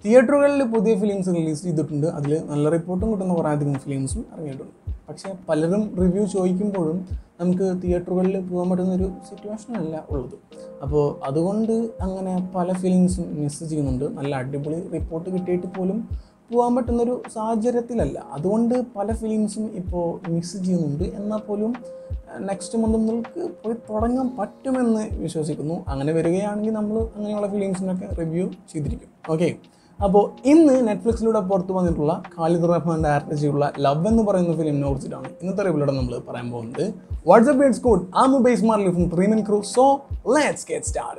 തിയേറ്ററുകളിൽ പുതിയ films release ചെയ്തിട്ടുണ്ട് അതിൽ നല്ല റിപ്പോർട്ടും കിട്ടുന്ന കുറേ അധികം ഫിലിംസും ഇറങ്ങിയിട്ടുണ്ട് പക്ഷേ പലരും റിവ്യൂ ചോദിക്കുമ്പോഴും നമുക്ക് തിയേറ്ററുകളിൽ പോകാൻ പറ്റുന്നൊരു സിറ്റുവേഷൻ അല്ല ഉള്ളത് അപ്പോൾ അതുകൊണ്ട് അങ്ങനെ പല ഫിലിംസും മിസ് ചെയ്യുന്നുണ്ട് നല്ല അടിപൊളി റിപ്പോർട്ട് കിട്ടിയിട്ട് പോലും പോകാൻ പറ്റുന്നൊരു സാഹചര്യത്തിലല്ല അതുകൊണ്ട് പല ഫിലിംസും ഇപ്പോൾ മിസ് ചെയ്യുന്നുണ്ട് എന്നാൽ പോലും നെക്സ്റ്റ് മന്ത് നിങ്ങൾക്ക് പോയി തുടങ്ങാൻ പറ്റുമെന്ന് വിശ്വസിക്കുന്നു അങ്ങനെ വരികയാണെങ്കിൽ നമ്മൾ അങ്ങനെയുള്ള ഫിലിംസിനൊക്കെ റിവ്യൂ ചെയ്തിരിക്കും ഓക്കെ അപ്പോൾ ഇന്ന് നെറ്റ്ഫ്ലിക്സിലൂടെ പുറത്തു വന്നിട്ടുള്ള ഖാലിദ് റഹ്മാൻ ഡയറക്റ്റ് ചെയ്തുള്ള ലവ് എന്ന് പറയുന്ന ഫിലിമിനെ കുറിച്ചിട്ടാണ് ഇന്നത്തെ റിവ്യൂടെ നമ്മൾ പറയാൻ പോകുന്നത് വാട്സ്ആപ്പ് ബേഡ്സ് കോഡ് ആ mobile smart from three man crew so let's get start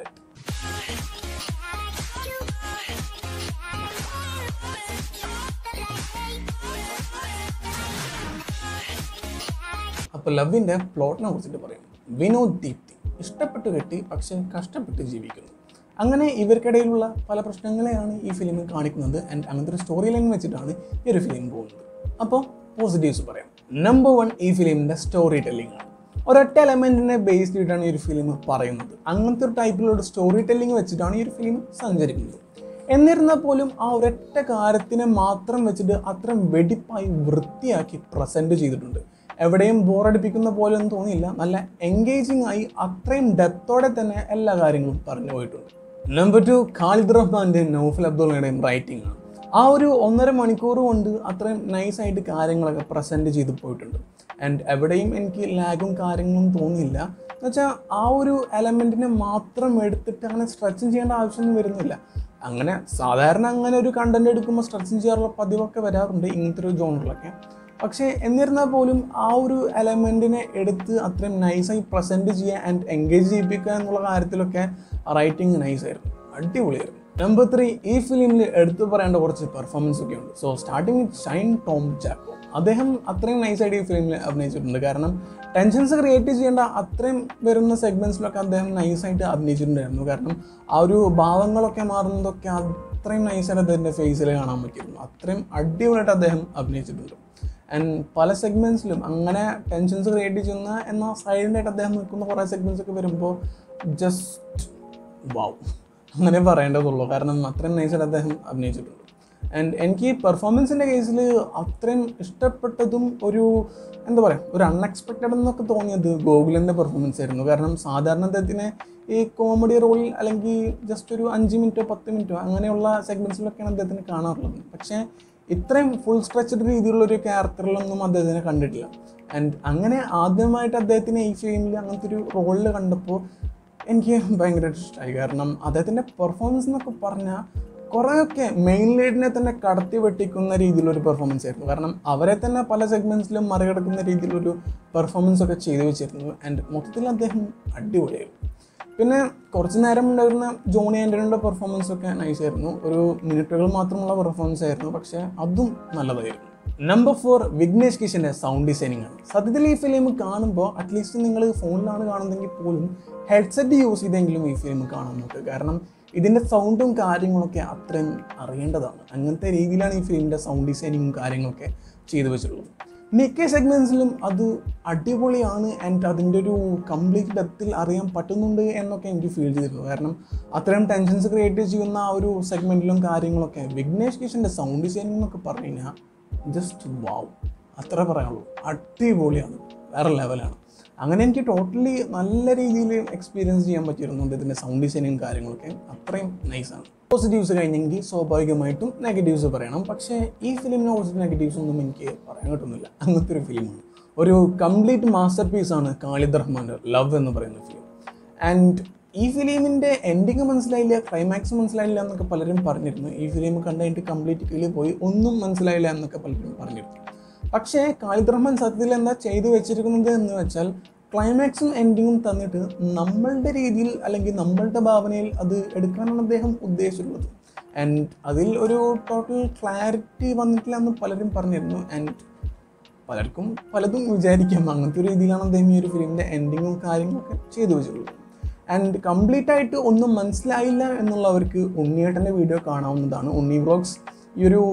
അപ്പോൾ ലവിൻ്റെ പ്ലോട്ടിനെ കുറിച്ചിട്ട് പറയും വിനോദ് ദീപ്തി ഇഷ്ടപ്പെട്ട് കെട്ടി പക്ഷേ കഷ്ടപ്പെട്ട് ജീവിക്കുന്നു അങ്ങനെ ഇവർക്കിടയിലുള്ള പല പ്രശ്നങ്ങളെയാണ് ഈ ഫിലിമിൽ കാണിക്കുന്നത് ആൻഡ് അങ്ങനത്തെ ഒരു സ്റ്റോറി ലൈൻ വെച്ചിട്ടാണ് ഈ ഒരു ഫിലിം പോകുന്നത് അപ്പോൾ പോസിറ്റീവ്സ് പറയാം നമ്പർ വൺ ഈ ഫിലിമിൻ്റെ സ്റ്റോറി ടെല്ലിംഗ് ആണ് ഒരൊറ്റ എലമെൻറ്റിനെ ബേസ് ചെയ്തിട്ടാണ് ഈ ഒരു ഫിലിം പറയുന്നത് അങ്ങനത്തെ ഒരു ടൈപ്പിലുള്ള സ്റ്റോറി ടെല്ലിംഗ് വെച്ചിട്ടാണ് ഈ ഒരു ഫിലിം സഞ്ചരിക്കുന്നത് എന്നിരുന്നാൽ പോലും ആ ഒരൊറ്റ കാര്യത്തിനെ മാത്രം വെച്ചിട്ട് അത്രയും വെടിപ്പായി വൃത്തിയാക്കി പ്രസൻറ്റ് ചെയ്തിട്ടുണ്ട് എവിടെയും ബോറടിപ്പിക്കുന്ന പോലെ ഒന്നും തോന്നിയില്ല നല്ല എൻഗേജിങ് ആയി അത്രയും ഡെപ്തോടെ തന്നെ എല്ലാ കാര്യങ്ങളും പറഞ്ഞു പോയിട്ടുണ്ട് നമ്പർ ടു ഖാലിദ് റഹ്മാൻ്റെയും നൗഫൽ അബ്ദുള്ളയുടെയും റൈറ്റിംഗ് ആണ് ആ ഒരു ഒന്നര മണിക്കൂർ കൊണ്ട് അത്രയും നൈസായിട്ട് കാര്യങ്ങളൊക്കെ പ്രസൻറ്റ് ചെയ്ത് പോയിട്ടുണ്ട് ആൻഡ് എവിടെയും എനിക്ക് ലാഗും കാര്യങ്ങളും തോന്നിയില്ല എന്നുവെച്ചാൽ ആ ഒരു എലമെൻറ്റിനെ മാത്രം എടുത്തിട്ട് അങ്ങനെ സ്ട്രെച്ചിങ് ചെയ്യേണ്ട ആവശ്യമൊന്നും വരുന്നില്ല അങ്ങനെ സാധാരണ അങ്ങനെ ഒരു കണ്ടന്റ് എടുക്കുമ്പോൾ സ്ട്രെച്ചിങ് ചെയ്യാറുള്ള പതിവൊക്കെ വരാറുണ്ട് ഇങ്ങനത്തെ ഒരു ജോണറിലൊക്കെ പക്ഷേ എന്നിരുന്നാൽ പോലും ആ ഒരു എലമെൻറ്റിനെ എടുത്ത് അത്രയും നൈസായി പ്രസൻറ്റ് ചെയ്യുക ആൻഡ് എൻഗേജ് ചെയ്യിപ്പിക്കുക എന്നുള്ള കാര്യത്തിലൊക്കെ റൈറ്റിംഗ് നൈസായിരുന്നു അടിപൊളിയായിരുന്നു നമ്പർ ത്രീ ഈ ഫിലിമിൽ എടുത്തു പറയേണ്ട കുറച്ച് പെർഫോമൻസ് ഒക്കെ ഉണ്ട് so starting with Shine Tom Chacko അദ്ദേഹം അത്രയും നൈസായിട്ട് ഈ ഫിലിമിൽ അഭിനയിച്ചിട്ടുണ്ട് കാരണം ടെൻഷൻസ് ക്രിയേറ്റ് ചെയ്യേണ്ട അത്രയും വരുന്ന സെഗ്മെൻറ്റ്സിലൊക്കെ അദ്ദേഹം നൈസായിട്ട് അഭിനയിച്ചിട്ടുണ്ടായിരുന്നു കാരണം ആ ഒരു ഭാവങ്ങളൊക്കെ മാറുന്നതൊക്കെ അത്രയും നൈസായിട്ട് അദ്ദേഹത്തിൻ്റെ ഫേസിൽ കാണാൻ പറ്റിയിരുന്നു അത്രയും അടിപൊളിയായിട്ട് അദ്ദേഹം അഭിനയിച്ചിട്ടുണ്ട് ആൻഡ് പല സെഗ്മെൻറ്റ്സിലും അങ്ങനെ ടെൻഷൻസ് ക്രിയേറ്റ് ചെയ്യുന്ന എന്നാൽ സൈലൻ്റായിട്ട് അദ്ദേഹം നിൽക്കുന്ന കുറേ സെഗ്മെൻറ്റ്സ് ഒക്കെ വരുമ്പോൾ ജസ്റ്റ് വാവ് അങ്ങനെ പറയേണ്ടതുള്ളൂ കാരണം അത്രയും നൈസായിട്ട് അദ്ദേഹം അഭിനയിച്ചിട്ടുണ്ട് ആൻഡ് എനിക്ക് പെർഫോമൻസിൻ്റെ കേസിൽ അത്രയും ഇഷ്ടപ്പെട്ടതും ഒരു എന്താ പറയുക ഒരു അൺഎക്സ്പെക്റ്റഡ് എന്നൊക്കെ തോന്നിയത് ഗോകുലൻ്റെ പെർഫോമൻസ് ആയിരുന്നു കാരണം സാധാരണ അദ്ദേഹത്തിന് ഈ കോമഡി റോളിൽ അല്ലെങ്കിൽ ജസ്റ്റ് ഒരു അഞ്ച് മിനിറ്റോ പത്ത് മിനിറ്റോ അങ്ങനെയുള്ള സെഗ്മെൻറ്റ്സിലൊക്കെയാണ് അദ്ദേഹത്തിന് കാണാറുള്ളത് പക്ഷേ ഇത്രയും ഫുൾ സ്ട്രെച്ചഡ് രീതിയിലുള്ള ഒരു ക്യാരക്ടറിലൊന്നും അദ്ദേഹത്തിനെ കണ്ടിട്ടില്ല ആൻഡ് അങ്ങനെ ആദ്യമായിട്ട് അദ്ദേഹത്തിനെ ഈ ഫിലിമിൽ അങ്ങനത്തെ ഒരു റോളിൽ കണ്ടപ്പോൾ എനിക്ക് ഭയങ്കരമായിട്ട് ഇഷ്ടമായി കാരണം അദ്ദേഹത്തിൻ്റെ പെർഫോമൻസ് എന്നൊക്കെ പറഞ്ഞാൽ കുറേയൊക്കെ മെയിൻ ലീഡിനെ തന്നെ കടത്തി വെട്ടിക്കുന്ന രീതിയിലൊരു പെർഫോമൻസ് ആയിരുന്നു കാരണം അവരെ തന്നെ പല സെഗ്മെൻറ്റ്സിലും മറികടക്കുന്ന രീതിയിലൊരു പെർഫോമൻസ് ഒക്കെ ചെയ്തു വെച്ചിരുന്നു ആൻഡ് മൊത്തത്തിൽ അദ്ദേഹം അടിപൊളിയായിരുന്നു പിന്നെ കുറച്ച് നേരം ഉണ്ടായിരുന്ന ജോണി ആൻ്റണിയുടെ പെർഫോമൻസ് ഒക്കെ നൈസ് ആയിരുന്നു ഒരു മിനിറ്റുകൾ മാത്രമുള്ള പെർഫോമൻസ് ആയിരുന്നു പക്ഷേ അതും നല്ലതായിരുന്നു നമ്പർ ഫോർ വിഘ്നേഷ് കിഷൻ്റെ സൗണ്ട് ഡിസൈനിങ് ആണ് സത്യത്തിൽ ഈ ഫിലിം കാണുമ്പോൾ അറ്റ്ലീസ്റ്റ് നിങ്ങൾ ഫോണിലാണ് കാണുന്നതെങ്കിൽ പോലും ഹെഡ്സെറ്റ് യൂസ് ചെയ്തെങ്കിലും ഈ ഫിലിം കാണാൻ നോക്കുക കാരണം ഇതിൻ്റെ സൗണ്ടും കാര്യങ്ങളൊക്കെ അത്രയും അറിയേണ്ടതാണ് അങ്ങനത്തെ രീതിയിലാണ് ഈ ഫിലിമിൻ്റെ സൗണ്ട് ഡിസൈനിങ്ങും കാര്യങ്ങളൊക്കെ ചെയ്തു വെച്ചിട്ടുള്ളത് മിക്ക സെഗ്മെൻറ്റ്സിലും അത് അടിപൊളിയാണ് ആൻഡ് അതിൻ്റെ ഒരു കംപ്ലീറ്റ് ഡെപ്തിൽ അറിയാൻ പറ്റുന്നുണ്ട് എന്നൊക്കെ എനിക്ക് ഫീൽ ചെയ്തിരുന്നു കാരണം അത്രയും ടെൻഷൻസ് ക്രിയേറ്റ് ചെയ്യുന്ന ആ ഒരു സെഗ്മെൻറ്റിലും കാര്യങ്ങളൊക്കെ വിഘ്നേഷ് കിഷൻ്റെ സൗണ്ട് ഡിസൈനിങ് എന്നൊക്കെ പറഞ്ഞു കഴിഞ്ഞാൽ ജസ്റ്റ് വാവ് അത്ര പറയാനുള്ളൂ അടിപൊളിയാണ് വേറെ ലെവലാണ് അങ്ങനെ എനിക്ക് ടോട്ടലി നല്ല രീതിയിൽ എക്സ്പീരിയൻസ് ചെയ്യാൻ പറ്റിയിരുന്നുണ്ട് ഇതിൻ്റെ സൗണ്ട് ഡിസൈനിങ് കാര്യങ്ങളൊക്കെ അത്രയും നൈസാണ് പോസിറ്റീവ്സ് കഴിഞ്ഞെങ്കിൽ സ്വാഭാവികമായിട്ടും നെഗറ്റീവ്സ് പറയണം പക്ഷേ ഈ ഫിലിമിനെ കുറിച്ച് നെഗറ്റീവ്സ് ഒന്നും എനിക്ക് പറയാൻ കിട്ടുന്നില്ല അങ്ങനത്തെ ഒരു ഫിലിമാണ് ഒരു കംപ്ലീറ്റ് മാസ്റ്റർ പീസാണ് ഖാലിദ് റഹ്മാൻ്റെ ലവ് എന്ന് പറയുന്ന ഫിലിം ആൻഡ് ഈ ഫിലിമിൻ്റെ എൻഡിങ് മനസ്സിലായില്ല ക്ലൈമാക്സ് മനസ്സിലായില്ല എന്നൊക്കെ പലരും പറഞ്ഞിരുന്നു ഈ ഫിലിം കണ്ടു കംപ്ലീറ്റ് കിളി പോയി ഒന്നും മനസ്സിലായില്ല എന്നൊക്കെ പലരും പറഞ്ഞിരുന്നു പക്ഷേ ഖാലിദ് റഹ്മാൻ സത്യത്തിൽ എന്താ ചെയ്തു വെച്ചിരിക്കുന്നത് എന്ന് വെച്ചാൽ ക്ലൈമാക്സും എൻഡിങ്ങും തന്നിട്ട് നമ്മളുടെ രീതിയിൽ അല്ലെങ്കിൽ നമ്മളുടെ ഭാവനയിൽ അത് എടുക്കാനാണ് അദ്ദേഹം ഉദ്ദേശിച്ചിട്ടുള്ളത് ആൻഡ് അതിൽ ഒരു ടോട്ടൽ ക്ലാരിറ്റി വന്നിട്ടില്ല എന്ന് പലരും പറഞ്ഞിരുന്നു ആൻഡ് പലർക്കും പലതും വിചാരിക്കാം അങ്ങനത്തെ ഒരു രീതിയിലാണ് അദ്ദേഹം ഈ ഒരു ഫിലിമിൻ്റെ എൻഡിങ്ങും കാര്യങ്ങളൊക്കെ ചെയ്തു വെച്ചിട്ടുള്ളത് ആൻഡ് കംപ്ലീറ്റ് ആയിട്ട് ഒന്നും മനസ്സിലായില്ല എന്നുള്ളവർക്ക് ഉണ്ണിയേട്ടൻ്റെ വീഡിയോ കാണാവുന്നതാണ് ഉണ്ണി വ്ളോഗ്സ് ഈ ഒരു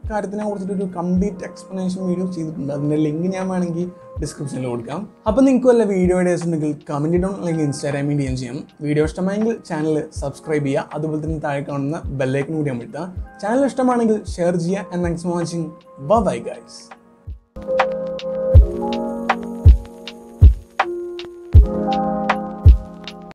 കാര്യത്തിനെ കുറിച്ചിട്ട് ഒരു കംപ്ലീറ്റ് എക്സ്പ്ലനേഷൻ വീഡിയോ ചെയ്തിട്ടുണ്ട് അതിൻ്റെ ലിങ്ക് ഞാൻ വേണമെങ്കിൽ ഡിസ്ക്രിപ്ഷനിൽ കൊടുക്കാം അപ്പോൾ നിങ്ങൾക്ക് വല്ല വീഡിയോ ഐഡിയാസ് ഉണ്ടെങ്കിൽ കമൻറ്റ് ഇടണം അല്ലെങ്കിൽ ഇൻസ്റ്റാഗ്രാമിൽ ഡി എം ചെയ്യാം വീഡിയോ ഇഷ്ടമായെങ്കിൽ ചാനൽ സബ്സ്ക്രൈബ് ചെയ്യുക അതുപോലെ തന്നെ താഴെ കാണുന്ന ബെല്ലൈക്കൻ കൂടി അമഴ്ത്തുക ചാനൽ ഇഷ്ടമാണെങ്കിൽ ഷെയർ ചെയ്യുക and thanks for watching bye guys